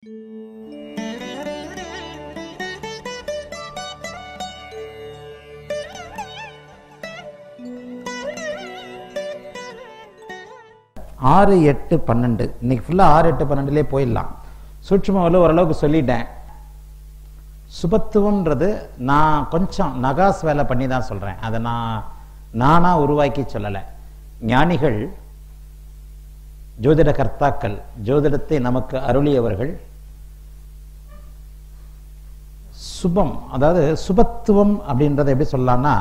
ஆறு எட்டு பன்னெண்டு இன்னைக்கு ஃபுல்லாக ஆறு எட்டு பன்னெண்டுலேயே போயிடலாம் சூட்சுமாவில் ஓரளவுக்கு சொல்லிட்டேன் சுபத்துவம்ன்றது நான் கொஞ்சம் நகாஸ் வேலை பண்ணி தான் சொல்கிறேன் அதை நான் நானாக உருவாக்கி சொல்லலை ஞானிகள் ஜோதிட கர்த்தாக்கள் ஜோதிடத்தை நமக்கு அருளியவர்கள் சுபம் அதாவது சுபத்துவம் அப்படின்றத எப்படி சொல்லலாம்னா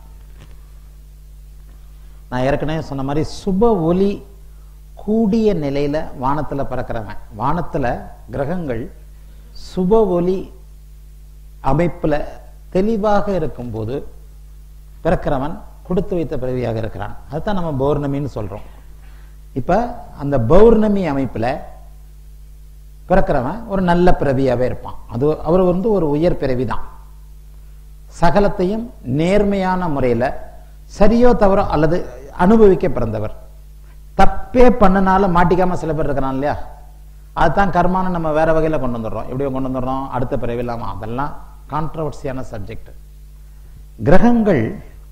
நான் ஏற்கனவே சொன்ன மாதிரி சுப ஒலி கூடிய நிலையில வானத்துல பறக்கிறவன் வானத்துல கிரகங்கள் சுப ஒலி அமைப்புல தெளிவாக இருக்கும்போது பிறக்கிறவன் கொடுத்து வைத்த பிறவியாக இருக்கிறான் அதுதான் நம்ம பௌர்ணமின்னு சொல்றோம் இப்ப அந்த பௌர்ணமி அமைப்புல பிறக்கிறவன் ஒரு நல்ல பிறவியாவே இருப்பான் அது அவர் வந்து ஒரு உயர் பிறவி தான் சகலத்தையும் நேர்மையான முறையில சரியோ தவறோ அல்லது அனுபவிக்க பிறந்தவர் தப்பே பண்ணனால மாட்டிக்காம சில பேர் இருக்கிறான் இல்லையா அதுதான் கர்மான்னு நம்ம வேற வகையில கொண்டு வந்துடுறோம் எப்படி கொண்டு வந்துடுறோம் அடுத்த பிறவி இல்லாம அதெல்லாம் கான்ட்ரவர்சியான சப்ஜெக்ட் கிரகங்கள்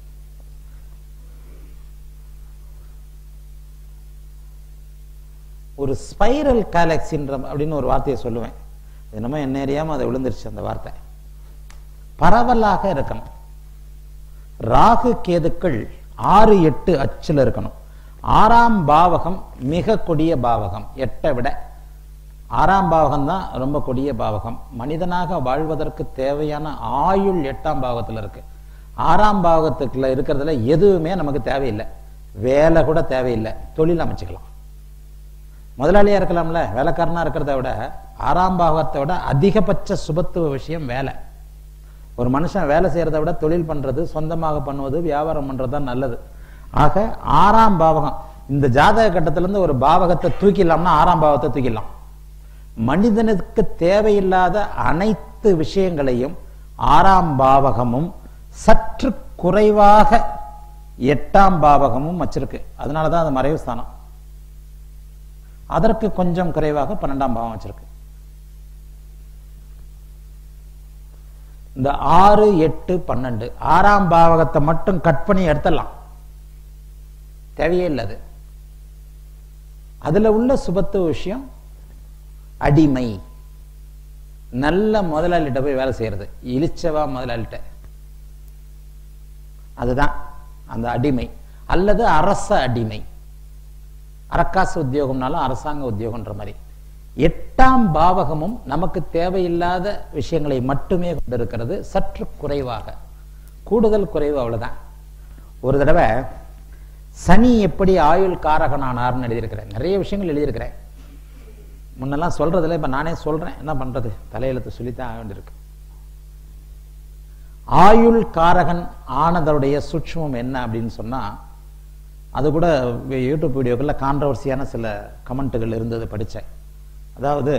ஒரு ஸ்பைரல் கேலக்சின்ற அப்படின்னு ஒரு வார்த்தையை சொல்லுவேன் என்னமோ என்ன அறியாம அதை விழுந்துருச்சு அந்த வார்த்தை பரவலாக இருக்கணும் ராகு கேதுக்கள் ஆறு எட்டு அச்சில் இருக்கணும் ஆறாம் பாவகம் மிக கொடிய பாவகம் எட்டை விட ஆறாம் பாவகம் தான் ரொம்ப கொடிய பாவகம் மனிதனாக வாழ்வதற்கு தேவையான ஆயுள் எட்டாம் பாவத்தில் இருக்கு ஆறாம் பாவகத்துக்குள்ள இருக்கிறதுல எதுவுமே நமக்கு தேவையில்லை வேலை கூட தேவையில்லை தொழில் அமைச்சுக்கலாம் முதலாளியா இருக்கலாம்ல வேலைக்காரனா இருக்கிறத விட ஆறாம் பாவத்தை விட அதிகபட்ச சுபத்துவ விஷயம் வேலை ஒரு மனுஷன் வேலை செய்யறதை விட தொழில் பண்றது சொந்தமாக பண்ணுவது வியாபாரம் பண்றது தான் நல்லது ஆக ஆறாம் பாவகம் இந்த ஜாதக கட்டத்துல இருந்து ஒரு பாவகத்தை தூக்கிடலாம்னா ஆறாம் பாவத்தை தூக்கிடலாம் மனிதனுக்கு தேவையில்லாத அனைத்து விஷயங்களையும் ஆறாம் பாவகமும் சற்று குறைவாக எட்டாம் பாவகமும் வச்சிருக்கு அதனாலதான் அது மறைவு ஸ்தானம் அதற்கு கொஞ்சம் குறைவாக பன்னெண்டாம் பாவம் வச்சிருக்கு இந்த ஆறு எட்டு பன்னெண்டு ஆறாம் பாவகத்தை மட்டும் கட் பண்ணி எடுத்துடலாம் தேவையே இல்லை அது அதுல உள்ள சுபத்துவ விஷயம் அடிமை நல்ல முதலாளிகிட்ட போய் வேலை செய்யறது இழிச்சவா முதலாளிகிட்ட அதுதான் அந்த அடிமை அல்லது அரச அடிமை அரக்காசு உத்தியோகம்னாலும் அரசாங்க உத்தியோகம்ன்ற மாதிரி எட்டாம் பாவகமும் நமக்கு தேவையில்லாத விஷயங்களை மட்டுமே கொண்டிருக்கிறது சற்று குறைவாக கூடுதல் குறைவு அவ்வளவுதான் ஒரு தடவை சனி எப்படி ஆயுள் காரகனானார்னு எழுதியிருக்கிறேன் நிறைய விஷயங்கள் எழுதியிருக்கிறேன் முன்னெல்லாம் சொல்றதுல இப்ப நானே சொல்றேன் என்ன பண்றது தலையெழுத்து சொல்லித்தான் ஆக வேண்டியிருக்கு ஆயுள் காரகன் ஆனதோடைய சூட்சமம் என்ன அப்படின்னு சொன்னா அது கூட யூடியூப் வீடியோக்கள்ல கான்ட்ரவர்சியான சில கமெண்ட்டுகள் இருந்தது படித்தேன் அதாவது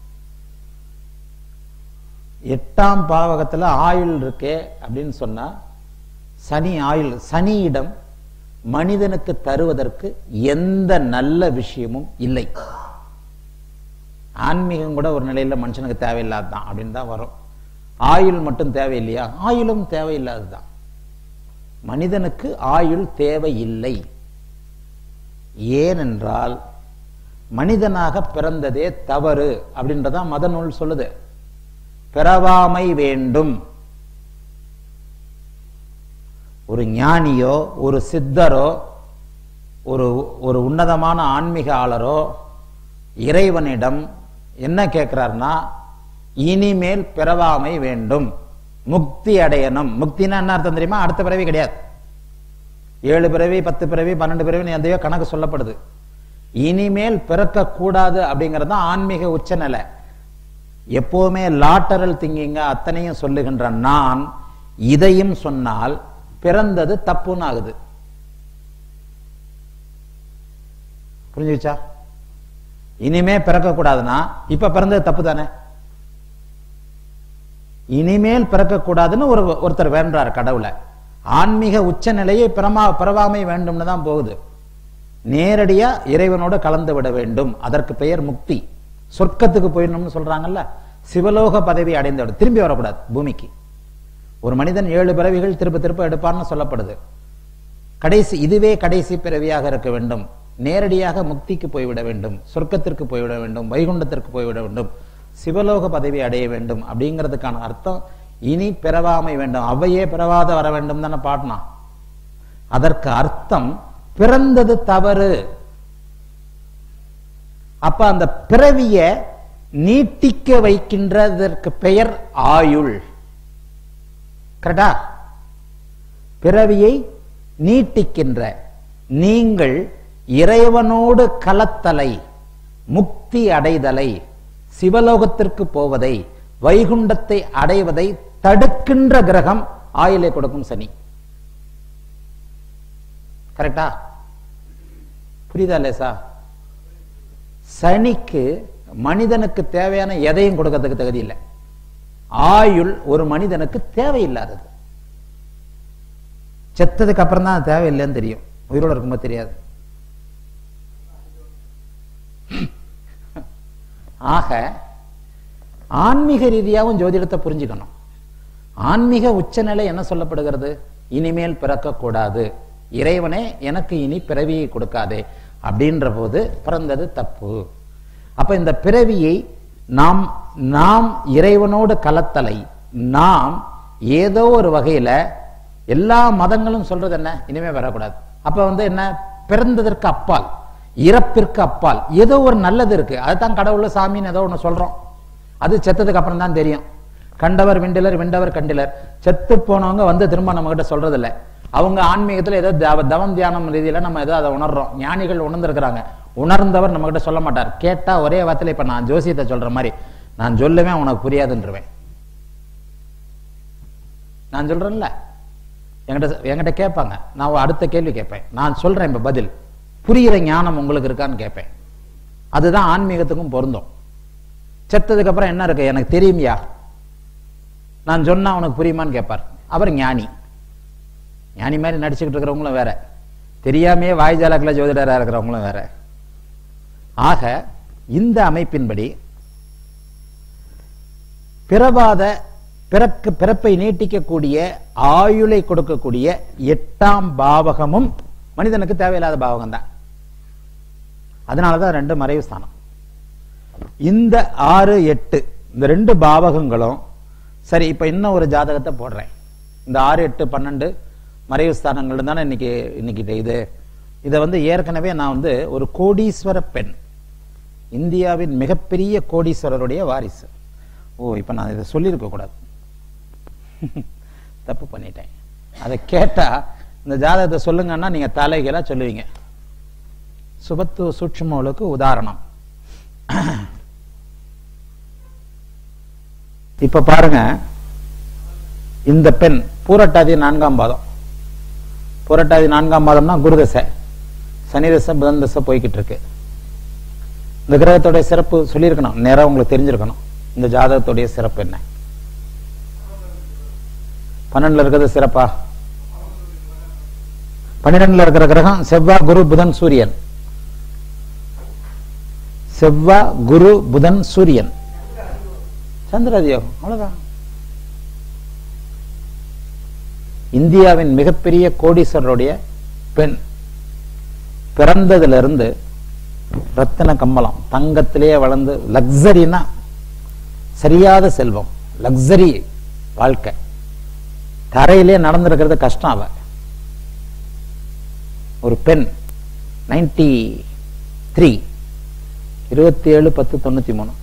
எட்டாம் பாவகத்துல ஆயுள் இருக்கே அப்படின்னு சொன்னா சனி ஆயுள் சனியிடம் மனிதனுக்கு தருவதற்கு எந்த நல்ல விஷயமும் இல்லை ஆன்மீகம் கூட ஒரு நிலையில மனுஷனுக்கு தேவையில்லாததான் அப்படின்னு தான் வரும் ஆயுள் மட்டும் தேவையில்லையா ஆயுளும் தேவையில்லாததுதான் மனிதனுக்கு ஆயுள் தேவையில்லை ஏனென்றால் மனிதனாக பிறந்ததே தவறு அப்படின்றதான் மத நூல் சொல்லுது பிறவாமை வேண்டும் ஒரு ஞானியோ ஒரு சித்தரோ ஒரு ஒரு உன்னதமான ஆன்மீக ஆளரோ இறைவனிடம் என்ன கேட்கிறார்னா இனிமேல் பிறவாமை வேண்டும் முக்தி அடையணும் முக்தினா என்ன அர்த்தம் தெரியுமா அடுத்த பிறவி கிடையாது ஏழு பிறவி பத்து பிறவி பன்னெண்டு பிறவி எந்தையோ கணக்கு சொல்லப்படுது இனிமேல் பிறக்க கூடாது அப்படிங்கிறது தான் ஆன்மீக உச்சநிலை எப்பவுமே லாட்டரல் திங்கிங்க அத்தனையும் சொல்லுகின்ற நான் இதையும் சொன்னால் பிறந்தது தப்புன்னு ஆகுது புரிஞ்சுச்சா இனிமே பிறக்க கூடாதுன்னா இப்ப பிறந்தது தப்பு தானே இனிமேல் பிறக்க கூடாதுன்னு ஒரு ஒருத்தர் வேண்டார் கடவுளை ஆன்மீக உச்ச நிலையை பிறமா பிறவாமை வேண்டும்னு தான் போகுது நேரடியா இறைவனோடு கலந்து விட வேண்டும் அதற்கு பெயர் முக்தி சொர்க்கத்துக்கு போயிடணும்னு சொல்றாங்கல்ல சிவலோக பதவி அடைந்தவர் திரும்பி வரக்கூடாது பூமிக்கு ஒரு மனிதன் ஏழு பிறவிகள் திரும்ப திரும்ப எடுப்பான்னு சொல்லப்படுது கடைசி இதுவே கடைசி பிறவியாக இருக்க வேண்டும் நேரடியாக முக்திக்கு போய்விட வேண்டும் சொர்க்கத்திற்கு போய்விட வேண்டும் வைகுண்டத்திற்கு போய்விட வேண்டும் சிவலோக பதவி அடைய வேண்டும் அப்படிங்கிறதுக்கான அர்த்தம் இனி பிறவாமை வேண்டும் அவையே பிறவாத வர வேண்டும் தானே பாடினான் அதற்கு அர்த்தம் பிறந்தது தவறு அப்ப அந்த பிறவிய நீட்டிக்க வைக்கின்றதற்கு பெயர் ஆயுள் கரெக்டா பிறவியை நீட்டிக்கின்ற நீங்கள் இறைவனோடு கலத்தலை முக்தி அடைதலை சிவலோகத்திற்கு போவதை வைகுண்டத்தை அடைவதை தடுக்கின்ற கிரகம் ஆயுளை கொடுக்கும் சனி கரெக்டா புரியுதா லேசா சனிக்கு மனிதனுக்கு தேவையான எதையும் கொடுக்கறதுக்கு தகுதி இல்லை ஆயுள் ஒரு மனிதனுக்கு தேவையில்லாதது செத்ததுக்கு அப்புறம் தான் அது தேவையில்லைன்னு தெரியும் உயிரோட இருக்கும்போது தெரியாது ஆக ஆன்மீக ரீதியாகவும் ஜோதிடத்தை புரிஞ்சுக்கணும் ஆன்மீக உச்சநிலை என்ன சொல்லப்படுகிறது இனிமேல் பிறக்கக்கூடாது இறைவனே எனக்கு இனி பிறவியை கொடுக்காதே அப்படின்ற போது பிறந்தது தப்பு அப்ப இந்த பிறவியை நாம் நாம் இறைவனோடு கலத்தலை நாம் ஏதோ ஒரு வகையில எல்லா மதங்களும் சொல்றது என்ன இனிமே வரக்கூடாது அப்ப வந்து என்ன பிறந்ததற்கு அப்பால் இறப்பிற்கு அப்பால் ஏதோ ஒரு நல்லது இருக்கு அதுதான் கடவுள் சாமின்னு ஏதோ ஒண்ணு சொல்றோம் அது செத்ததுக்கு அப்புறம் தான் தெரியும் கண்டவர் விண்டிலர் விண்டவர் கண்டிலர் செத்து போனவங்க வந்து திரும்ப நம்ம கிட்ட சொல்றது இல்ல அவங்க ஆன்மீகத்துல ஏதோ தவ- தவம் தியானம் ரீதியில நம்ம ஏதோ அதை உணர்றோம் ஞானிகள் உணர்ந்திருக்கிறாங்க உணர்ந்தவர் நம்ம கிட்ட சொல்ல மாட்டார் கேட்டா ஒரே வார்த்தையில இப்ப நான் ஜோசியத்தை சொல்ற மாதிரி நான் சொல்லுவேன் உனக்கு புரியாதுன்றவேன் நான் சொல்றேன்ல என்கிட்ட என்கிட்ட கேட்பாங்க நான் ஒரு அடுத்த கேள்வி கேட்பேன் நான் சொல்றேன் இப்ப பதில் புரிகிற ஞானம் உங்களுக்கு இருக்கான்னு கேட்பேன் அதுதான் ஆன்மீகத்துக்கும் பொருந்தும் செத்ததுக்கு அப்புறம் என்ன இருக்கு எனக்கு தெரியுமியா நான் சொன்னா உனக்கு புரியுமான்னு கேட்பார் அவர் ஞானி ஞானி மாதிரி நடிச்சுக்கிட்டு இருக்கிறவங்களும் வேற தெரியாமையே வாய்ஜாலக்கில் ஜோதிடராக இருக்கிறவங்களும் வேற ஆக இந்த அமைப்பின்படி பிறவாத பிறக்கு பிறப்பை நீட்டிக்கக்கூடிய ஆயுளை கொடுக்கக்கூடிய எட்டாம் பாவகமும் மனிதனுக்கு தேவையில்லாத பாவகம் தான் அதனாலதான் ரெண்டு மறைவு ஸ்தானம் இந்த ஆறு எட்டு இந்த ரெண்டு பாவகங்களும் சரி இப்ப இன்னும் ஒரு ஜாதகத்தை போடுறேன் இந்த ஆறு எட்டு பன்னெண்டு மறைவு ஸ்தானங்கள் தானே இன்னைக்கு இன்னைக்கு இது இதை வந்து ஏற்கனவே நான் வந்து ஒரு கோடீஸ்வர பெண் இந்தியாவின் மிகப்பெரிய கோடீஸ்வரருடைய வாரிசு ஓ இப்ப நான் இதை சொல்லியிருக்க கூடாது தப்பு பண்ணிட்டேன் அதை கேட்டா இந்த ஜாதகத்தை சொல்லுங்கன்னா நீங்க தலைகளா சொல்லுவீங்க சுபத்து சூட்சுமவுளுக்கு உதாரணம் இப்ப பாருங்க இந்த பெண் பூரட்டாதி நான்காம் பாதம் பூரட்டாதி நான்காம் பாதம்னா குருதசை சனி தசை புதன் தசை போய்கிட்டு இருக்கு இந்த கிரகத்துடைய சிறப்பு சொல்லியிருக்கணும் நேரம் உங்களுக்கு தெரிஞ்சிருக்கணும் இந்த ஜாதகத்துடைய சிறப்பு என்ன பன்னெண்டுல இருக்கிறது சிறப்பா பன்னிரெண்டுல இருக்கிற கிரகம் செவ்வாய் குரு புதன் சூரியன் செவ்வாய் குரு புதன் சூரியன் சந்திரதியோகம் அவ்வளவுதான் இந்தியாவின் மிகப்பெரிய கோடீஸ்வரருடைய பெண் பிறந்ததிலிருந்து ரத்தின கம்பளம் தங்கத்திலேயே வளர்ந்து லக்ஸரினா சரியாத செல்வம் லக்ஸரி வாழ்க்கை தரையிலே நடந்திருக்கிறது கஷ்டம் அவ ஒரு பெண் நைன்டி த்ரீ இருபத்தி ஏழு பத்து தொண்ணூத்தி மூணு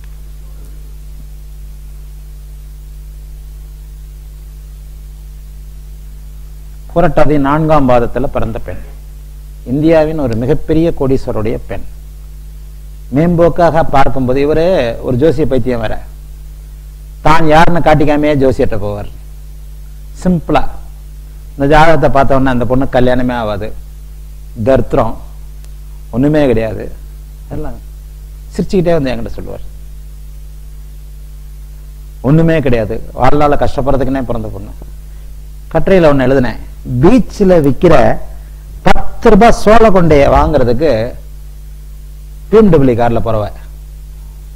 புரட்டாதி நான்காம் பாதத்துல பிறந்த பெண் இந்தியாவின் ஒரு மிகப்பெரிய கோடீஸ்வருடைய பெண் மேம்போக்காக பார்க்கும்போது இவரு ஒரு ஜோசிய பைத்தியம் வேற தான் யாருன்னு காட்டிக்காமையே ஜோசியர்கிட்ட போவார் சிம்பிளா இந்த ஜாதகத்தை பார்த்த உடனே அந்த பொண்ணு கல்யாணமே ஆகாது தர்த்திரம் ஒண்ணுமே கிடையாது எல்லாம் சிரிச்சுக்கிட்டே வந்து என்கிட்ட சொல்லுவார் ஒண்ணுமே கிடையாது வாழ்நாள கஷ்டப்படுறதுக்குன்னே பிறந்த பொண்ணு கட்டுரையில ஒண்ணு எழுதினேன் பீச்சில் விக்கிற பத்து ரூபாய் சோள கொண்டைய வாங்குறதுக்கு பிஎம்டபிள்யூ கார்ல போறவ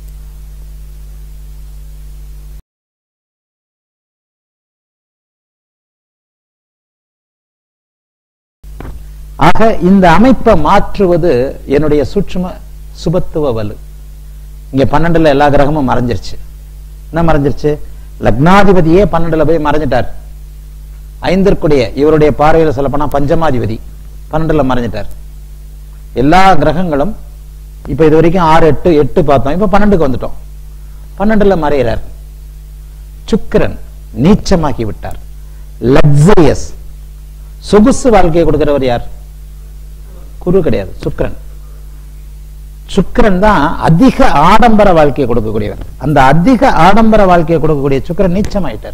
ஆக இந்த அமைப்பை மாற்றுவது என்னுடைய சூட்சும சுபத்துவ வலு இங்க பன்னெண்டுல எல்லா கிரகமும் மறைஞ்சிருச்சு என்ன மறைஞ்சிருச்சு லக்னாதிபதியே பன்னெண்டுல போய் மறைஞ்சிட்டார் ஐந்திற்குடைய இவருடைய பார்வையில் சொல்லப்போனா பஞ்சமாதிபதி பன்னெண்டுல மறைஞ்சிட்டார் எல்லா கிரகங்களும் இப்ப இது வரைக்கும் ஆறு எட்டு எட்டு பார்த்தோம் இப்ப பன்னெண்டுக்கு வந்துட்டோம் பன்னெண்டுல மறைகிறார் சுக்கிரன் நீச்சமாக்கி விட்டார் லக்ஸரியஸ் சொகுசு வாழ்க்கையை கொடுக்கிறவர் யார் குரு கிடையாது சுக்கிரன் சுக்கிரன் தான் அதிக ஆடம்பர வாழ்க்கையை கொடுக்கக்கூடியவர் அந்த அதிக ஆடம்பர வாழ்க்கையை கொடுக்கக்கூடிய சுக்கிரன் நீச்சமாயிட்டார்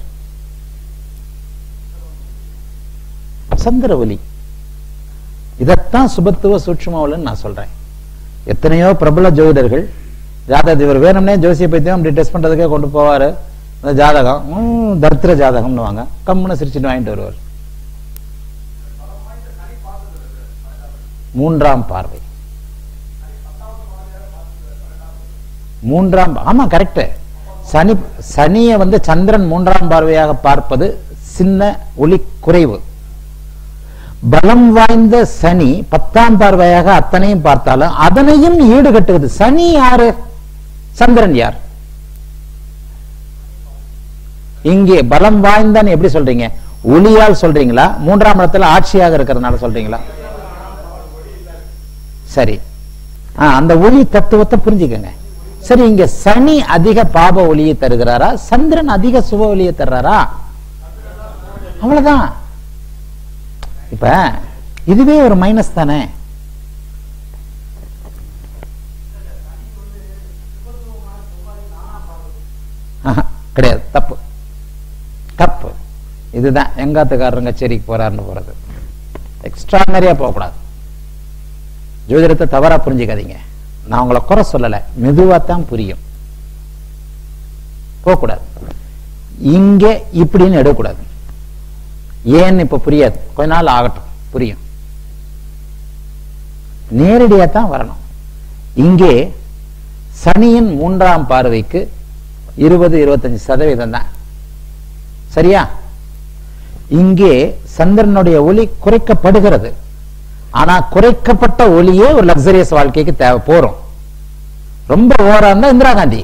சந்திர ஒலி இதைத்தான் சுபத்துவ சூட்சுமவலன்னு நான் சொல்றேன் எத்தனையோ பிரபல ஜோதிடர்கள் ஜாதகத்தை இவர் வேணும்னே ஜோசிய பைத்தியம் அப்படி டெஸ்ட் பண்றதுக்கே கொண்டு போவாரு அந்த ஜாதகம் ம், தரித்திர ஜாதகம்னு வாங்க கம்முன்னு சிரிச்சுட்டு வாங்கிட்டு வருவார் மூன்றாம் பார்வை மூன்றாம் ஆமா கரெக்ட் சனி சனியை வந்து சந்திரன் மூன்றாம் பார்வையாக பார்ப்பது சின்ன ஒளி குறைவு பலம் வாய்ந்த சனி பத்தாம் பார்வையாக அத்தனையும் பார்த்தாலும் அதனையும் ஈடுகட்டுவது சனி யாரு சந்திரன் யார் இங்கே பலம் வாய்ந்தான்னு எப்படி சொல்றீங்க ஒளியால் சொல்றீங்களா மூன்றாம் இடத்துல ஆட்சியாக இருக்கிறதுனால சொல்றீங்களா சரி ஆ, அந்த ஒளி தத்துவத்தை புரிஞ்சுக்கங்க சரி இங்க சனி அதிக பாப ஒளியை தருகிறாரா சந்திரன் அதிக சுப ஒளியை தர்றாரா அவ்வளவுதான் இப்ப இதுவே ஒரு மைனஸ் தானே ஆஹா, கிடையாது தப்பு தப்பு இதுதான் எங்காத்துக்காரருங்க கச்சேரிக்கு போறாருன்னு போறது எக்ஸ்ட்ரானரியா போகக்கூடாது ஜோதிடத்தை தவறா புரிஞ்சுக்காதீங்க நான் உங்களை குறை சொல்லல மெதுவா தான் புரியும் போகக்கூடாது இங்க இப்படின்னு எடுக்கக்கூடாது ஏன்னு இப்ப புரியாது கொஞ்ச நாள் ஆகட்டும் புரியும் நேரடியா தான் வரணும் இங்கே சனியின் மூன்றாம் பார்வைக்கு இருபது இருபத்தஞ்சு சதவீதம் தான் சரியா இங்கே சந்திரனுடைய ஒளி குறைக்கப்படுகிறது ஆனா குறைக்கப்பட்ட ஒளியே ஒரு லக்ஸரியஸ் வாழ்க்கைக்கு தேவை போறோம் ரொம்ப ஓரா இருந்தா இந்திரா காந்தி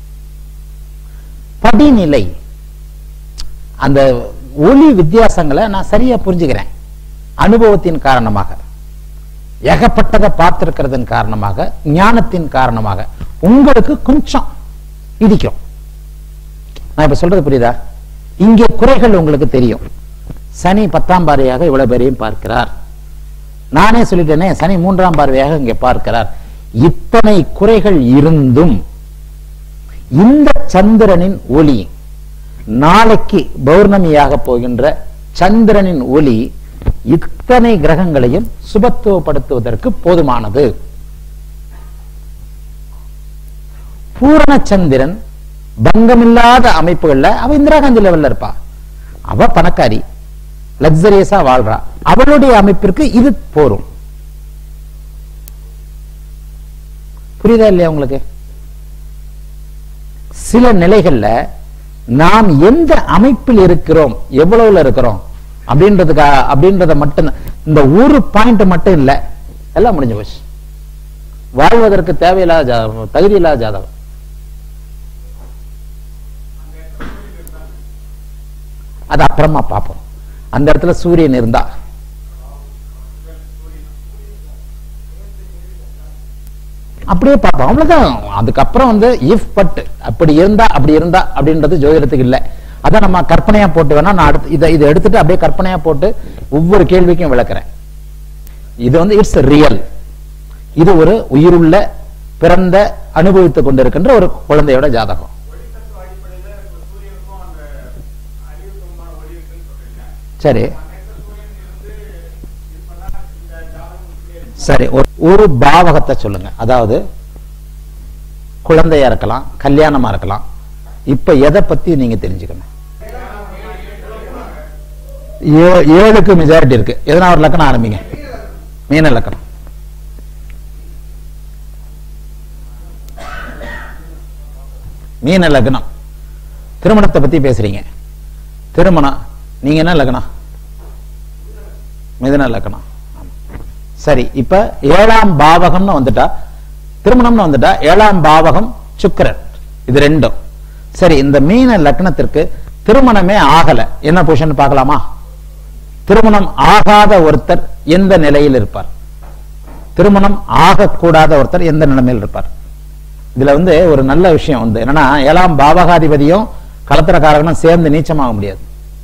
படிநிலை அந்த ஒளி வித்தியாசங்களை நான் சரியா புரிஞ்சுக்கிறேன் அனுபவத்தின் காரணமாக ஏகப்பட்டதை பார்த்திருக்கிறதன் காரணமாக ஞானத்தின் காரணமாக உங்களுக்கு கொஞ்சம் இடிக்கும் நான் இப்ப சொல்றது புரியுதா இங்கே குறைகள் உங்களுக்கு தெரியும் சனி பத்தாம் பார்வையாக இவ்வளவு பேரையும் பார்க்கிறார் நானே சொல்லிட்டேனே சனி மூன்றாம் பார்வையாக இங்கே பார்க்கிறார் இத்தனை குறைகள் இருந்தும் இந்த சந்திரனின் ஒளி நாளைக்கு பௌர்ணமியாக போகின்ற சந்திரனின் ஒளி இத்தனை கிரகங்களையும் சுபத்துவப்படுத்துவதற்கு போதுமானது பூரண சந்திரன் பங்கமில்லாத அமைப்புகள்ல அவ இந்திரா காந்தி லெவல்ல இருப்பா அவ பணக்காரி லக்ஸரியஸா வாழ்றா அவளுடைய அமைப்பிற்கு இது போரும் புரியுதா இல்லையா உங்களுக்கு சில நிலைகள்ல நாம் எந்த அமைப்பில் இருக்கிறோம் எவ்வளவுல இருக்கிறோம் அப்படின்றதுக்கா அப்படின்றத மட்டும் இந்த ஒரு பாயிண்ட் மட்டும் இல்ல எல்லாம் முடிஞ்சு போச்சு வாழ்வதற்கு தேவையில்லாத ஜாதகம் தகுதி இல்லாத ஜாதகம் அது அப்புறமா பார்ப்போம் அந்த இடத்துல சூரியன் இருந்தா அப்படியே பார்ப்போம் அவ்வளவுதான் அதுக்கப்புறம் வந்து இஃப் பட் அப்படி இருந்தா அப்படி இருந்தா அப்படின்றது ஜோதிடத்துக்கு இல்லை அதான் நம்ம கற்பனையா போட்டு வேணா நான் அடுத்து இதை இதை எடுத்துட்டு அப்படியே கற்பனையா போட்டு ஒவ்வொரு கேள்விக்கும் விளக்குறேன் இது வந்து இட்ஸ் ரியல் இது ஒரு உயிருள்ள பிறந்த அனுபவித்துக் கொண்டிருக்கின்ற ஒரு குழந்தையோட ஜாதகம் ஒளித்தத்துவ அடிப்படையில இப்ப சூரியனுக்கும் அந்த அறிவுக்குமான ஒளி இருக்குன்னு சொல்றீங்க சரி நெக்ஸ்ட் சூரியன் இருந்து இது பண்ணா இந்த ஜாதகம் இப்படியே இருக்கும் சரி ஒரு- ஒரு பாவகத்தை சொல்லுங்க அதாவது குழந்தையா இருக்கலாம் கல்யாணமா இருக்கலாம் இப்ப எதை பத்தி நீங்க தெரிஞ்சுக்கணும் ஏ- ஏழுக்கு மெஜாரிட்டி இருக்கு எதனா ஒரு லக்கணம் ஆரம்பிங்க மீன லக்கணம் மீன லக்னம் திருமணத்தை பத்தி பேசுறீங்க திருமணம் நீங்க என்ன லக்னம் மிதுன லக்னம் ஆமா. சரி இப்ப ஏழாம் பாவகம்னு வந்துட்டா திருமணம்னு வந்துட்டா ஏழாம் பாவகம் சுக்கிரன் இது ரெண்டும் சரி இந்த மீன லக்னத்திற்கு திருமணமே ஆகல என்ன பொசிஷன் பார்க்கலாமா திருமணம் ஆகாத ஒருத்தர் எந்த நிலையில் இருப்பார் திருமணம் ஆகக்கூடாத ஒருத்தர் எந்த நிலைமையில் இருப்பார் இதுல வந்து ஒரு நல்ல விஷயம் வந்து என்னன்னா ஏழாம் பாவகாதிபதியும் கலத்திரக்காரகனும் சேர்ந்து நீச்சமாக முடியாது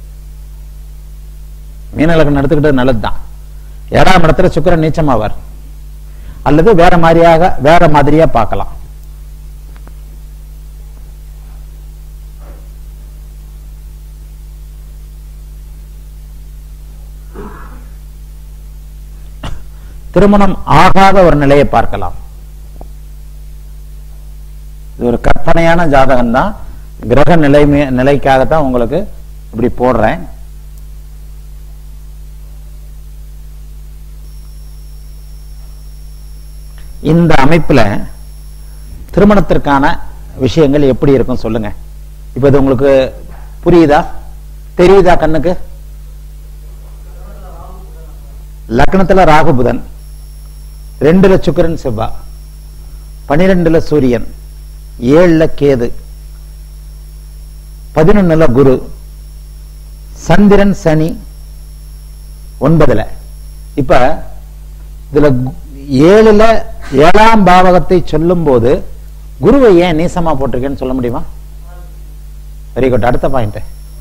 மீனலக்கணம் எடுத்துக்கிட்டது நல்லதுதான் ஏழாம் இடத்துல சுக்கிரன் நீச்சமாவார் அல்லது வேற மாதிரியாக வேற மாதிரியா பார்க்கலாம் திருமணம் ஆகாத ஒரு நிலையை பார்க்கலாம் இது ஒரு கற்பனையான ஜாதகம் தான் கிரக நிலைமை நிலைக்காகத்தான் உங்களுக்கு இப்படி போடுறேன் இந்த அமைப்புல திருமணத்திற்கான விஷயங்கள் எப்படி இருக்கும் சொல்லுங்க இப்ப இது உங்களுக்கு புரியுதா தெரியுதா கண்ணுக்கு லக்னத்துல ராகு புதன் ரெண்டுல சுக்கிரன் செவ்வா பனிரெண்டுல சூரியன் ஏழுல கேது பதினொன்னுல குரு சந்திரன் சனி ஒன்பதுல இப்ப இதுல கு- ஏழுல ஏழாம் பாவகத்தை சொல்லும் போது குருவை ஏன் நீசமா போட்டிருக்கேன்னு சொல்ல முடியுமா வெரி குட் அடுத்த பாயிண்ட்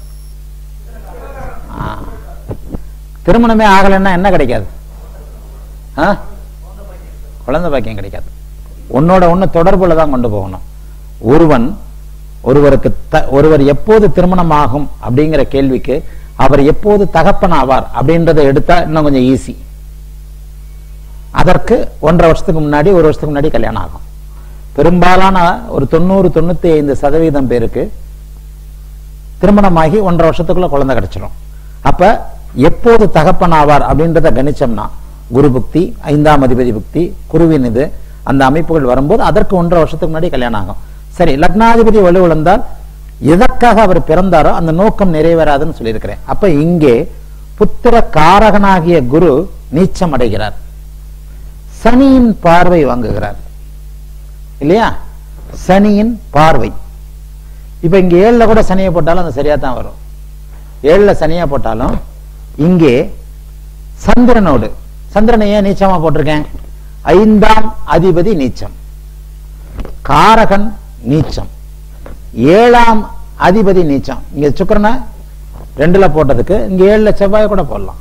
திருமணமே ஆகலைன்னா என்ன கிடைக்காது ஆ? குழந்தை பாக்கியம் கிடைக்காது உன்னோட ஒண்ணு தொடர்புல தான் கொண்டு போகணும் ஒருவன் ஒருவருக்கு த- ஒருவர் எப்போது திருமணம் ஆகும் அப்படிங்கிற கேள்விக்கு அவர் எப்போது தகப்பன் ஆவார் அப்படின்றத எடுத்தா இன்னும் கொஞ்சம் ஈஸி அதற்கு ஒன்றரை வருஷத்துக்கு முன்னாடி ஒரு வருஷத்துக்கு முன்னாடி கல்யாணம் ஆகும் பெரும்பாலான ஒரு தொண்ணூறு தொண்ணூத்தி ஐந்து சதவீதம் பேருக்கு திருமணமாகி ஒன்றரை வருஷத்துக்குள்ள குழந்தை கிடைச்சிடும் அப்ப எப்போது தகப்பன் ஆவார் அப்படின்றத கணிச்சோம்னா குரு புக்தி ஐந்தாம் அதிபதி புக்தி குருவின் இது அந்த அமைப்புகள் வரும்போது அதற்கு ஒன்றரை வருஷத்துக்கு முன்னாடி கல்யாணம் ஆகும் சரி லக்னாதிபதி வலுவிழந்தால் எதற்காக அவர் பிறந்தாரோ அந்த நோக்கம் நிறைவேறாதுன்னு சொல்லியிருக்கிறேன் அப்ப இங்கே புத்திர காரகனாகிய குரு நீச்சம் அடைகிறார் சனியின் பார்வை வாங்குகிறார் இல்லையா சனியின் பார்வை இப்ப இங்க ஏழுல கூட சனியை போட்டாலும் அது சரியா தான் வரும் ஏழுல சனியா போட்டாலும் இங்கே சந்திரனோடு சந்திரனை ஏன் நீச்சமா போட்டிருக்கேன் ஐந்தாம் அதிபதி நீச்சம் காரகன் நீச்சம் ஏழாம் அதிபதி நீச்சம் இங்க சுக்கிரனை ரெண்டுல போட்டதுக்கு இங்க ஏழுல செவ்வாய் கூட போடலாம்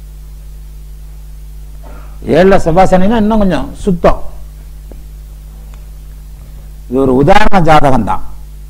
ஏழுல செவ்வாய் சனினா இன்னும் கொஞ்சம் சுத்தம் இது ஒரு உதாரண ஜாதகம் தான்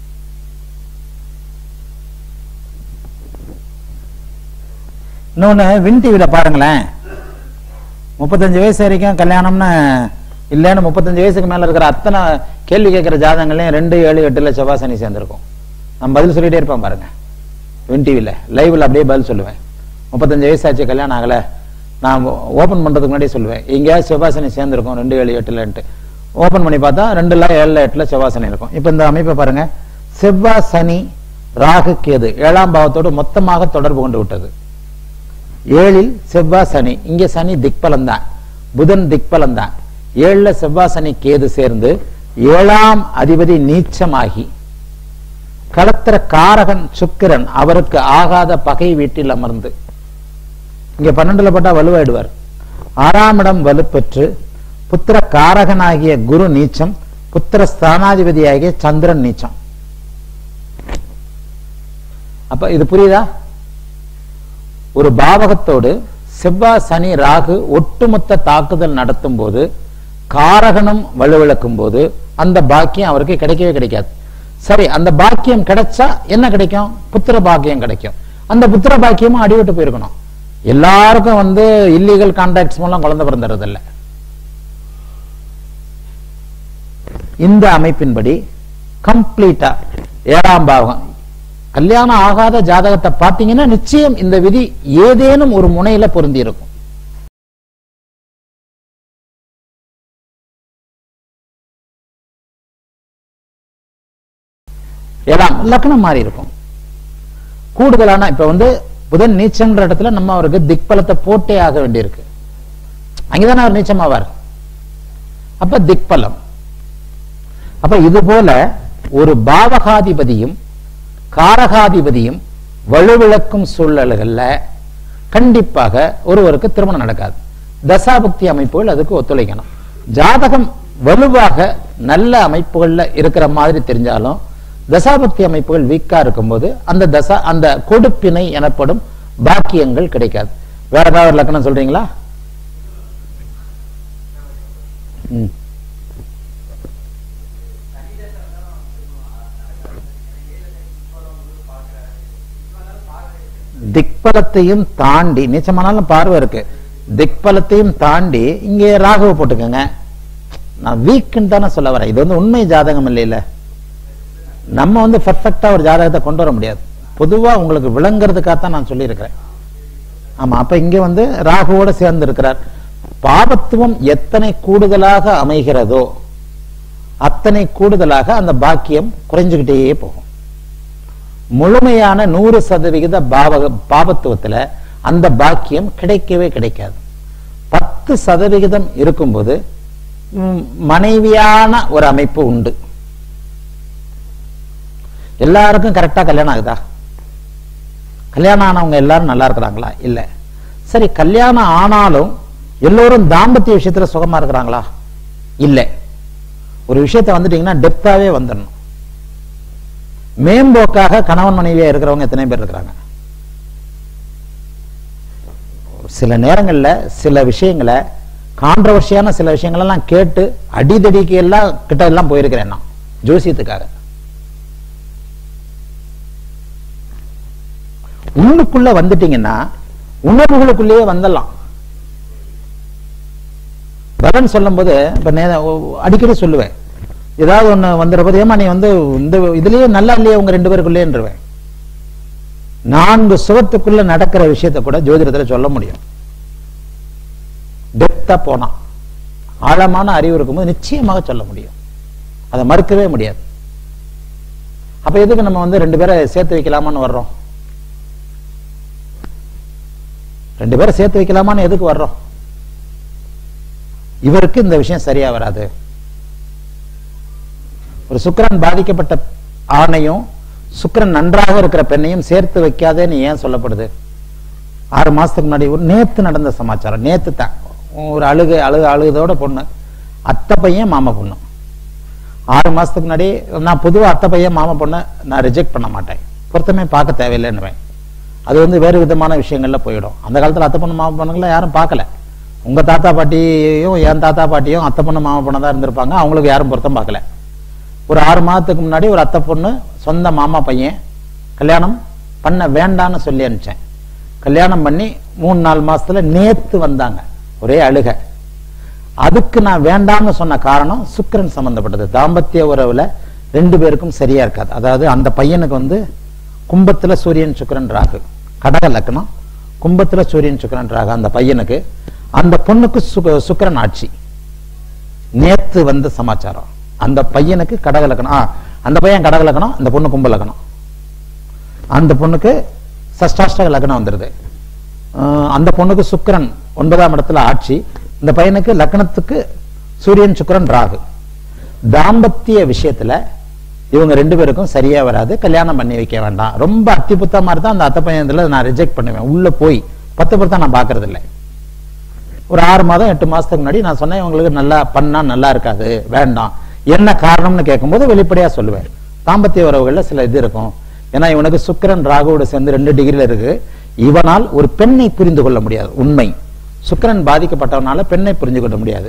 இன்னொன்னு வின் டிவில பாருங்களேன் முப்பத்தஞ்சு வயசு வரைக்கும் கல்யாணம்னு இல்லைன்னு முப்பத்தஞ்சு வயசுக்கு மேல இருக்கிற அத்தனை கேள்வி கேட்கிற ஜாதகங்களையும் ரெண்டு ஏழு எட்டுல செவ்வாய் சனி சேர்ந்திருக்கும் நான் பதில் சொல்லிட்டே இருப்பேன் பாருங்க வின் டிவில லைவ்ல அப்படியே பதில் சொல்லுவேன் முப்பத்தஞ்சு வயசாச்சு கல்யாணம் ஆகல நான் ஓபன் பண்றதுக்கு முன்னாடியே சொல்லுவேன் எங்கேயாவது செவ்வாய் சனி சேர்ந்திருக்கும் ரெண்டு ஏழு எட்டுலன்ட்டு ஓபன் பண்ணி பார்த்தா ரெண்டுல ஏழுல எட்டுல செவ்வாய் சனி இருக்கும் இப்ப இந்த அமைப்பை பாருங்க செவ்வாய் சனி ராகு கேது ஏழாம் பாவத்தோடு மொத்தமாக தொடர்பு கொண்டு விட்டது ஏழில் செவ்வாய் சனி இங்க சனி திக்பலம் தான் புதன் திக்பலம் தான் ஏழுல செவ்வாய் சனி கேது சேர்ந்து ஏழாம் அதிபதி நீச்சமாகி களத்திர காரகன் சுக்கிரன் அவருக்கு ஆகாத பகை வீட்டில் அமர்ந்து இங்க பன்னெண்டுல போட்டா வலுவாயிடுவார் ஆறாம் இடம் வலுப்பெற்று புத்திர காரகனாகிய குரு நீச்சம் புத்திர ஸ்தானாதிபதியாகிய சந்திரன் நீச்சம் அப்ப இது புரியுதா ஒரு பாவகத்தோடு செவ்வாய் சனி ராகு ஒட்டுமொத்த தாக்குதல் நடத்தும் போது காரகனும் வலுவிழக்கும் போது அந்த பாக்கியம் அவருக்கு கிடைக்கவே கிடைக்காது சரி அந்த பாக்கியம் கிடைச்சா என்ன கிடைக்கும் புத்திர பாக்கியம் கிடைக்கும் அந்த புத்திர பாக்கியமும் அடிவிட்டு போயிருக்கணும் எல்லாருக்கும் வந்து இல்லீகல் கான்டாக்ட்ஸ் மூலம் குழந்தை பிறந்துறது இல்ல இந்த அமைப்பின்படி கம்ப்ளீட்டா ஏழாம் பாவகம் கல்யாணம் ஆகாத ஜாதகத்தை பார்த்தீங்கன்னா நிச்சயம் இந்த விதி ஏதேனும் ஒரு முனையில பொருந்தி இருக்கும் ஏழாம் லக்னம் மாறி இருக்கும் கூடுதலான இப்ப வந்து புதன் நீச்சன்ற இடத்துல நம்ம அவருக்கு திக்பலத்தை போட்டே ஆக வேண்டியிருக்கு அங்கதானே அவர் நீச்சமாவார் அப்ப திக்பலம் அப்ப இது போல ஒரு பாவகாதிபதியும் காரகாதிபதியும் வலுவிழக்கும் சூழல்கள்ல கண்டிப்பாக ஒருவருக்கு திருமணம் நடக்காது தசாபக்தி அமைப்புகள் அதுக்கு ஒத்துழைக்கணும் ஜாதகம் வலுவாக நல்ல அமைப்புகள்ல இருக்கிற மாதிரி தெரிஞ்சாலும் தசாபக்தி அமைப்புகள் வீக்கா இருக்கும்போது அந்த தசா அந்த கொடுப்பினை எனப்படும் பாக்கியங்கள் கிடைக்காது வேற ஏதாவது ஒரு லக்கணம் சொல்றீங்களா ம் திக்பலத்தையும் தாண்டி நிச்சயமானாலும் பார்வை இருக்கு திக்பலத்தையும் தாண்டி இங்கே ராகுவை போட்டுக்கோங்க நான் வீக்குன்னு தானே சொல்ல வரேன் இது வந்து உண்மை ஜாதகம் இல்லைல்ல நம்ம வந்து பர்ஃபெக்டா ஒரு ஜாதகத்தை கொண்டு வர முடியாது பொதுவா உங்களுக்கு விளங்குறதுக்காகத்தான் நான் சொல்லியிருக்கிறேன் ஆமா அப்ப இங்க வந்து ராகுவோட சேர்ந்து இருக்கிறார் பாபத்துவம் எத்தனை கூடுதலாக அமைகிறதோ அத்தனை கூடுதலாக அந்த பாக்கியம் குறைஞ்சுக்கிட்டே போகும் முழுமையான நூறு சதவிகித பாவ பாபத்துவத்துல அந்த பாக்கியம் கிடைக்கவே கிடைக்காது பத்து சதவிகிதம் இருக்கும்போது ம், மனைவியான ஒரு அமைப்பு உண்டு எல்லாருக்கும் கரெக்டா கல்யாணம் ஆகுதா கல்யாணம் ஆனவங்க எல்லாரும் நல்லா இருக்கிறாங்களா இல்ல சரி கல்யாணம் ஆனாலும் எல்லோரும் தாம்பத்திய விஷயத்துல சுகமா இருக்கிறாங்களா இல்ல ஒரு விஷயத்தை வந்துட்டீங்கன்னா டெப்தாவே வந்துடணும் மேம்போக்காக கணவன் மனைவியா இருக்கிறவங்க எத்தனை பேர் இருக்கிறாங்க சில நேரங்கள்ல சில விஷயங்களை கான்ட்ரவர்ஷியான சில விஷயங்களெல்லாம் கேட்டு அடிதடிக்கு எல்லாம் கிட்ட எல்லாம் போயிருக்கிறேன் நான் ஜோசியத்துக்காக உள்ளுக்குள்ள வந்துட்டீங்கன்னா உணர்வுகளுக்குள்ளேயே வந்துடலாம் பலன் சொல்லும்போது இப்ப நே- ஓ- அடிக்கடி சொல்லுவேன் ஏதாவது ஒண்ணு வந்துடுற போது ஏமா நீ வந்து இந்த இதுலயே நல்லா இல்லையே உங்க ரெண்டு பேருக்குள்ளேன்றவேன் நான்கு சுவத்துக்குள்ள நடக்கிற விஷயத்தை கூட ஜோதிடத்துல சொல்ல முடியும் டெப்தா போனா ஆழமான அறிவு இருக்கும்போது நிச்சயமாக சொல்ல முடியும் அதை மறுக்கவே முடியாது அப்ப எதுக்கு நம்ம வந்து ரெண்டு பேரை சேர்த்து வைக்கலாமான்னு வர்றோம் ரெண்டு பேரை சேர்த்து வைக்கலாமான்னு எதுக்கு வர்றோம் இவருக்கு இந்த விஷயம் சரியா வராது ஒரு சுக்கிரன் பாதிக்கப்பட்ட ஆணையும் சுக்கிரன் நன்றாக இருக்கிற பெண்ணையும் சேர்த்து வைக்காதேன்னு ஏன் சொல்லப்படுது ஆறு மாசத்துக்கு முன்னாடி ஒரு நேத்து நடந்த சமாச்சாரம் நேத்து தான் ஒரு அழுகு அழுகு அழுகுதோட பொண்ணு அத்தை பையன் மாமா பொண்ணு ஆறு மாசத்துக்கு முன்னாடி நான் பொதுவா அத்தை பையன் மாமா பொண்ணை நான் ரிஜெக்ட் பண்ண மாட்டேன் பொருத்தமே பார்க்க தேவையில்லைன்னுவேன் அது வந்து வேறு விதமான விஷயங்கள்ல போயிடும் அந்த காலத்துல அத்தை பொண்ணு மாமா பொண்ணுங்களை யாரும் பார்க்கல உங்க தாத்தா பாட்டியும் என் தாத்தா பாட்டியும் அத்தை பொண்ணு மாமா பொண்ணு தான் இருந்திருப்பாங்க அவங்களுக்கு யாரும் பொருத்தம் பார்க்கல ஒரு ஆறு மாதத்துக்கு முன்னாடி ஒரு அத்தை பொண்ணு சொந்த மாமா பையன் கல்யாணம் பண்ண வேண்டான்னு சொல்லி அனுப்பிச்சேன் கல்யாணம் பண்ணி மூணு நாலு மாசத்துல நேத்து வந்தாங்க ஒரே அழுக அதுக்கு நான் வேண்டாம்னு சொன்ன காரணம் சுக்கிரன் சம்பந்தப்பட்டது தாம்பத்திய உறவுல ரெண்டு பேருக்கும் சரியா இருக்காது அதாவது அந்த பையனுக்கு வந்து கும்பத்துல சூரியன் சுக்கிரன் ராகு கடக லக்னம் கும்பத்துல சூரியன் சுக்கிரன் ராகு அந்த பையனுக்கு அந்த பொண்ணுக்கு சுக- சுக்கிரன் ஆட்சி நேத்து வந்த சமாச்சாரம் அந்த பையனுக்கு கடக லக்னம் ஆ, அந்த பையன் கடக லக்னம் அந்த பொண்ணு கும்ப லக்னம் அந்த பொண்ணுக்கு சஷ்டாஷ்டக லக்னம் வந்துருது ஆஹ் அந்த பொண்ணுக்கு சுக்கிரன் ஒன்பதாம் இடத்துல ஆட்சி இந்த பையனுக்கு லக்னத்துக்கு சூரியன் சுக்கிரன் ராகு தாம்பத்திய விஷயத்துல இவங்க ரெண்டு பேருக்கும் சரியா வராது கல்யாணம் பண்ணி வைக்க வேண்டாம் ரொம்ப அத்திபுத்தா மாதிரி தான் அந்த அத்தை பையன்ல நான் ரிஜெக்ட் பண்ணுவேன் உள்ள போய் பத்து பொருத்தம் நான் பாக்குறது இல்லை ஒரு ஆறு மாதம் எட்டு மாசத்துக்கு முன்னாடி நான் சொன்னேன் இவங்களுக்கு நல்லா பண்ணா நல்லா இருக்காது வேண்டாம் என்ன காரணம்னு கேட்கும்போது வெளிப்படையா சொல்லுவேன் தாம்பத்திய உறவுகள்ல சில இது இருக்கும் ஏன்னா இவனுக்கு சுக்கிரன் ராகுவோட சேர்ந்து ரெண்டு டிகிரில இருக்கு இவனால் ஒரு பெண்ணை புரிந்து கொள்ள முடியாது உண்மை சுக்கிரன் பாதிக்கப்பட்டவனால பெண்ணை புரிஞ்சு கொள்ள முடியாது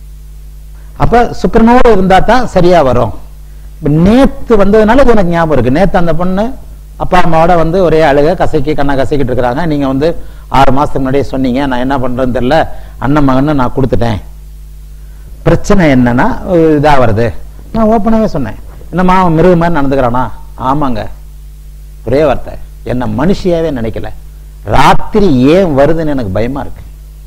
அப்ப சுக்கிரனோடு இருந்தா தான் சரியா வரும் இப்ப நேத்து வந்ததுனால இது எனக்கு ஞாபகம் இருக்கு நேத்து அந்த பொண்ணு அப்பா அம்மாவோட வந்து ஒரே அழுக கசக்கி கண்ணை கசக்கிட்டு இருக்கிறாங்க நீங்க வந்து ஆறு மாசத்துக்கு முன்னாடியே சொன்னீங்க நான் என்ன பண்றேன்னு தெரியல அண்ணன் மகன்னு நான் கொடுத்துட்டேன் பிரச்சனை என்னன்னா அஹ் இதா வருது நான் ஓப்பனாவே சொன்னேன் என்னம்மா அவன் மிருக மாதிரி நடந்துக்கிறானா ஆமாங்க ஒரே வார்த்தை என்ன மனுஷியாவே நினைக்கல ராத்திரி ஏன் வருதுன்னு எனக்கு பயமா இருக்கு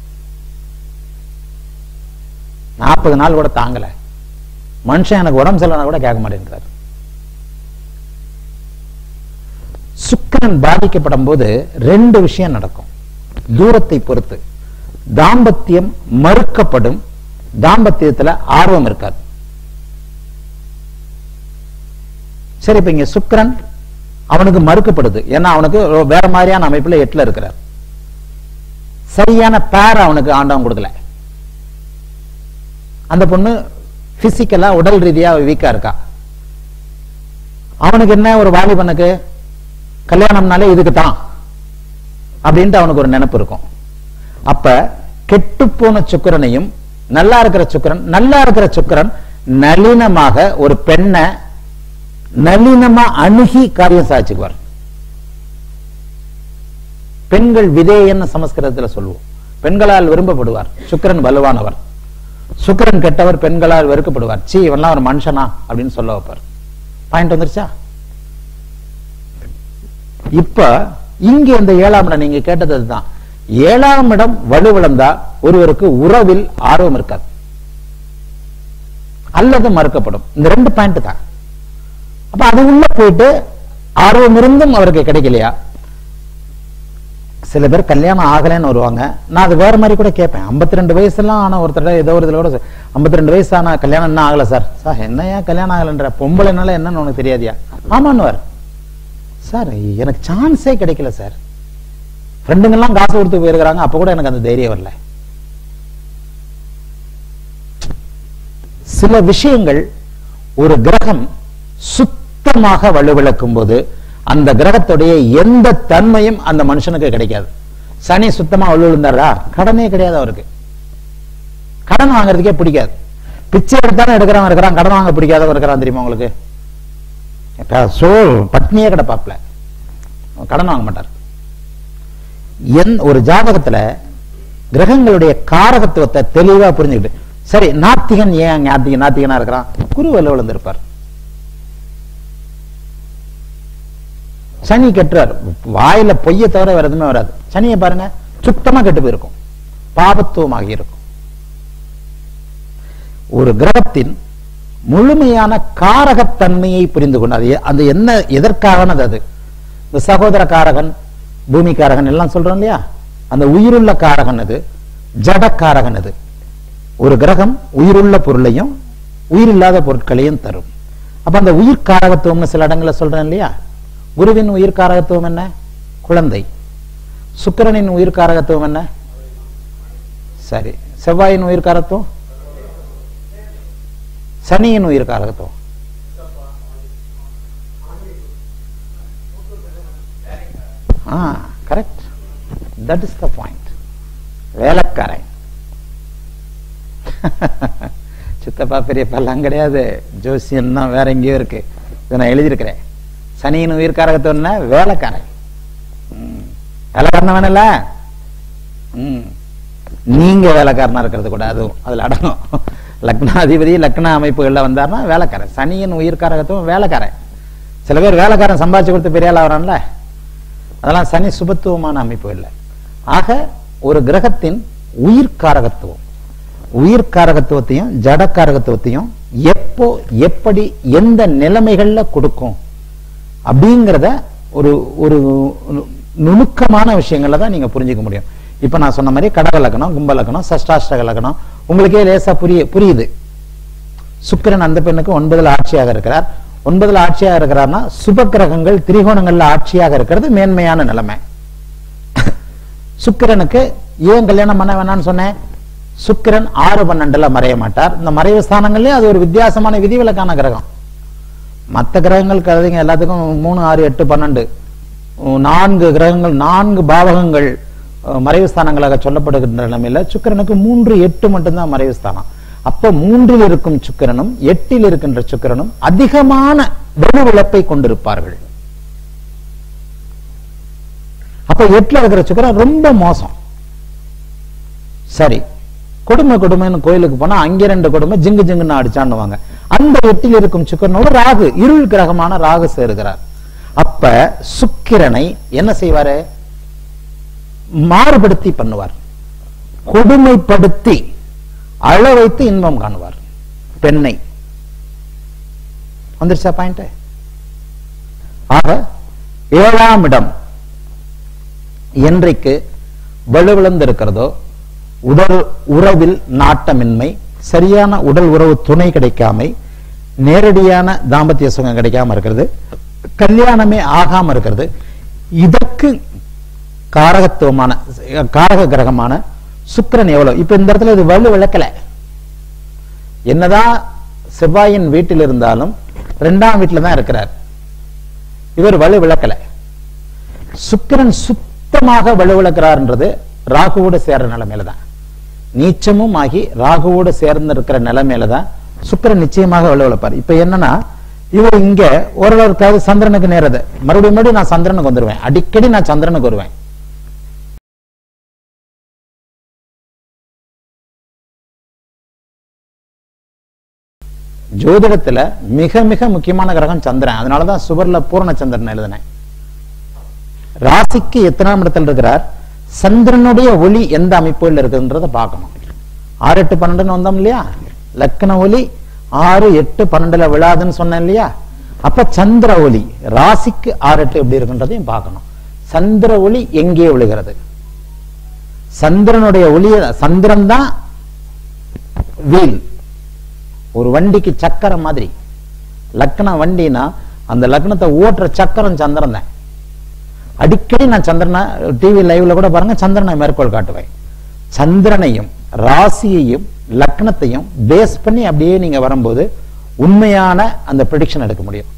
நாற்பது நாள் கூட தாங்கல மனுஷன் எனக்கு உடம்பு சரியில்லைனா கூட கேட்க மாட்டேங்கிறார் சுக்கிரன் பாதிக்கப்படும் போது ரெண்டு விஷயம் நடக்கும் தூரத்தை பொறுத்து தாம்பத்தியம் மறுக்கப்படும் தாம்பத்தியத்துல ஆர்வம் இருக்காது சரி இப்ப இங்க சுக்கிரன் அவனுக்கு மறுக்கப்படுது ஏன்னா அவனுக்கு ஒரு வேற மாதிரியான அமைப்புல எட்டுல இருக்கிறார் சரியான பேர் அவனுக்கு ஆண்டவன் கொடுக்கல அந்த பொண்ணு பிசிக்கலா உடல் ரீதியா வீக்கா இருக்கா அவனுக்கு என்ன ஒரு வாலிபனுக்கு கல்யாணம்னாலே இதுக்கு தான் அப்படின்ட்டு அவனுக்கு ஒரு நினைப்பு இருக்கும் அப்ப கெட்டுப்போன சுக்கிரனையும் நல்லா இருக்கிற சுக்கிரன் நல்லா இருக்கிற சுக்கிரன் நளினமாக ஒரு பெண்ணை நளினமா அணுகி காரியம் சாதிச்சுக்குவார் பெண்கள் விதேயன்னு சமஸ்கிருதத்துல சொல்லுவோம் பெண்களால் விரும்பப்படுவார் சுக்கிரன் வலுவானவர் சுக்கிரன் கெட்டவர் பெண்களால் வெறுக்கப்படுவார் சீ இவன்லாம் ஒரு மனுஷனா அப்படின்னு சொல்ல வைப்பார் பாயிண்ட் வந்துருச்சா இப்ப இங்க இந்த ஏழாம் இடம் நீங்க கேட்டது அதுதான் ஏழாம் இடம் வலுவிழந்தா ஒருவருக்கு உறவில் ஆர்வம் இருக்காது அல்லது மறுக்கப்படும் இந்த ரெண்டு பாயிண்ட் தான் அப்ப அது உள்ள போயிட்டு ஆர்வம் இருந்தும் அவருக்கு கிடைக்கலையா சில பேர் கல்யாணம் ஆகலைன்னு வருவாங்க நான் அது வேற மாதிரி கூட கேட்பேன் 52 ரெண்டு வயசுலாம் ஆன ஒருத்தர் ஏதோ ஒரு இதுல கூட 52 ரெண்டு வயசு ஆன கல்யாணம் என்ன ஆகல சார் சார் என்னையா கல்யாணம் ஆகலன்ற பொம்பளைனால என்னன்னு உனக்கு தெரியாதியா ஆமான்னுவார் சார் எனக்கு சான்ஸே கிடைக்கல சார் ஃப்ரெண்டுங்கெல்லாம் காசு கொடுத்து போயிருக்கிறாங்க அப்ப கூட எனக்கு அந்த தைரியம் வரல சில விஷயங்கள் ஒரு கிரகம் சுத்தமாக வலுவிழக்கும் போது அந்த கிரகத்துடைய எந்த தன்மையும் அந்த மனுஷனுக்கு கிடைக்காது சனி சுத்தமா வலுவிழுந்தாரா கடனே கிடையாது அவருக்கு கடன் வாங்குறதுக்கே பிடிக்காது பிச்சை எடுத்தாலும் எடுக்கிறவன் இருக்கிறான் கடன் வாங்க பிடிக்காதவன் இருக்கிறான் தெரியுமா உங்களுக்கு இப்ப சோ பட்னியே கிடப்பாப்ல கடன் வாங்க மாட்டார் என் ஒரு ஜாதகத்துல கிரகங்களுடைய காரகத்துவத்தை தெளிவா புரிஞ்சுக்கிட்டு சரி நாத்திகன் ஏன் நாத்திகன் நாத்திகனா இருக்கிறான் குரு வலுவில் இருந்திருப்பார் சனி கெட்டுறார் வாயில பொய்ய தவிர வேற எதுவுமே வராது சனியை பாருங்க சுத்தமா கெட்டு போயிருக்கும் பாபத்துவமாகி இருக்கும் ஒரு கிரகத்தின் முழுமையான காரகத்தன்மையை புரிந்து கொண்டு அது எ- அந்த என்ன எதற்காகனது அது இந்த சகோதர காரகன் பூமி காரகன் எல்லாம் சொல்றோம் இல்லையா அந்த உயிருள்ள காரகன் அது ஜட காரகன் அது ஒரு கிரகம் உயிருள்ள பொருளையும் உயிரில்லாத பொருட்களையும் தரும் அப்ப அந்த உயிர் காரகத்துவம்னு சில இடங்கள்ல சொல்றேன் இல்லையா குருவின் உயிர் காரகத்துவம் என்ன குழந்தை சுக்கிரனின் உயிர் காரகத்துவம் என்ன சரி செவ்வாயின் உயிர் காரகத்துவம் சனியின் உயிர் காரகத்துவம் ஆ correct that is the point வேலைக்காரன் சித்தப்பா பெரியப்பாலாம் கிடையாது ஜோசியம் தான் வேற எங்கேயோ இருக்கு இதை நான் எழுதியிருக்கிறேன் சனியின் உயிர் காரகத்துவம்னா வேலைக்காரன் ம். வேலைக்காரன வேணல ம். நீங்க வேலைக்காரனா இருக்கிறது கூட அதுவும் அதுல அடங்கும் லக்னாதிபதி லக்ன அமைப்புகள்ல வந்தாருன்னா வேலைக்காரன் சனியின் உயிர் காரகத்துவம் வேலைக்காரன் சில பேர் வேலைக்காரன் சம்பாதிச்சு கொடுத்து பெரிய ஆள் ஆகிறான்ல அதெல்லாம் சனி சுபத்துவமான அமைப்பு இல்லை ஆக ஒரு கிரகத்தின் உயிர்காரகத்துவம் உயிர்காரகத்துவத்தையும் ஜடக்காரகத்துவத்தையும் எப்போ எப்படி எந்த நிலைமைகள்ல கொடுக்கும் அப்படிங்கிறத ஒரு ஒரு நுணுக்கமான விஷயங்களை தான் நீங்க புரிஞ்சுக்க முடியும் இப்ப நான் சொன்ன மாதிரி கடக லக்னம் கும்ப லக்னம் சஷ்டாஷ்டக லக்னம் உங்களுக்கே லேசா புரிய புரியுது சுக்கிரன் அந்த பெண்ணுக்கு ஒன்பதுல ஆட்சியாக இருக்கிறார் ஒன்பதுல ஆட்சியாக இருக்கிறார்னா சுப கிரகங்கள் திரிகோணங்கள்ல ஆட்சியாக இருக்கிறது மேன்மையான நிலைமை சுக்கிரனுக்கு ஏன் கல்யாணம் பண்ண வேணாம்னு சொன்னேன் சுக்கிரன் ஆறு பன்னெண்டுல மறைய மாட்டார் இந்த மறைவு ஸ்தானங்கள்லயே அது ஒரு வித்தியாசமான விதிவிலக்கான கிரகம் மற்ற கிரகங்கள் கருதுங்க எல்லாத்துக்கும் மூணு ஆறு எட்டு பன்னெண்டு உம், நான்கு கிரகங்கள் நான்கு பாவகங்கள் அஹ், மறைவு ஸ்தானங்களாக சொல்லப்படுகின்ற நிலைமையில சுக்கிரனுக்கு மூன்று எட்டு மட்டும்தான் மறைவு ஸ்தானம் அப்ப மூன்றில் இருக்கும் சுக்கிரனும் எட்டில் இருக்கின்ற சுக்கிரனும் அதிகமான வலுவிழப்பை கொண்டிருப்பார்கள் அப்ப எட்டுல இருக்கிற சுக்கிரன் ரொம்ப மோசம் சரி கொடுமை கொடுமைன்னு கோயிலுக்கு போனா அங்க ரெண்டு கொடுமை ஜிங்கு ஜிங்குன்னு அடிச்சான்னுவாங்க அந்த எட்டில் இருக்கும் சுக்கிரனோடு ராகு இருள் கிரகமான ராகு சேருகிறார் அப்ப சுக்கிரனை என்ன செய்வாரு மாறுபடுத்தி பண்ணுவார் கொடுமைப்படுத்தி அழ வைத்து இன்பம் காணுவார் பெண்ணை வந்துருச்சா பாயிண்ட் ஆக ஏழாம் இடம் என்றைக்கு வலுவிழந்து இருக்கிறதோ உடல் உறவில் நாட்டமின்மை சரியான உடல் உறவு துணை கிடைக்காமை நேரடியான தாம்பத்திய சுகம் கிடைக்காம இருக்கிறது கல்யாணமே ஆகாம இருக்கிறது இதற்கு காரகத்துவமான காரக கிரகமான சுக்கிரன் எவ்வளவு இப்ப இந்த இடத்துல இது வலு விளக்கல என்னதான் செவ்வாயின் வீட்டில் இருந்தாலும் ரெண்டாம் வீட்டில் தான் இருக்கிறார் இவர் வலு விளக்கல சுக்கிரன் சுத்தமாக வலு விளக்கிறார்ன்றது ராகுவோட சேர்ற நிலைமையில தான் நீச்சமும் ஆகி ராகுவோட சேர்ந்து இருக்கிற நிலைமையில தான் சுக்கிரன் நிச்சயமாக வலு விளப்பார் இப்ப என்னன்னா இவர் இங்க ஓரளவுக்காவது சந்திரனுக்கு நேரது மறுபடியும் மறுபடியும் நான் சந்திரனுக்கு வந்துருவேன் அடிக்கடி நான் சந்திரனுக்கு வருவேன் ஜோதிடத்துல மிக மிக முக்கியமான கிரகம் சந்திரன் அதனாலதான் சுவர்ல பூரண சந்திரன் எழுதினேன் ராசிக்கு எத்தனாம் இடத்துல இருக்கிறார் சந்திரனுடைய ஒளி எந்த அமைப்புல இருக்குன்றத பார்க்கணும் ஆறு எட்டு பன்னெண்டுன்னு வந்தோம் இல்லையா லக்ன ஒளி ஆறு எட்டு பன்னெண்டுல விழாதுன்னு சொன்னேன் இல்லையா அப்ப சந்திர ஒளி ராசிக்கு ஆறு எட்டு எப்படி இருக்குன்றதையும் பார்க்கணும் சந்திர ஒளி எங்கே விழுகிறது சந்திரனுடைய ஒளிய சந்திரன் தான் வீல் ஒரு வண்டிக்கு சக்கரம் மாதிரி லக்ன வண்டினா அந்த லக்னத்தை ஓட்டுற சக்கரம் சந்திரன் தான் அடிக்கடி நான் சந்திரனை டிவி லைவ்ல கூட பாருங்க சந்திரனை மேற்கோள் காட்டுவேன் சந்திரனையும் ராசியையும் லக்னத்தையும் பேஸ் பண்ணி அப்படியே நீங்க வரும்போது உண்மையான அந்த ப்ரிடிக்ஷன் எடுக்க முடியும்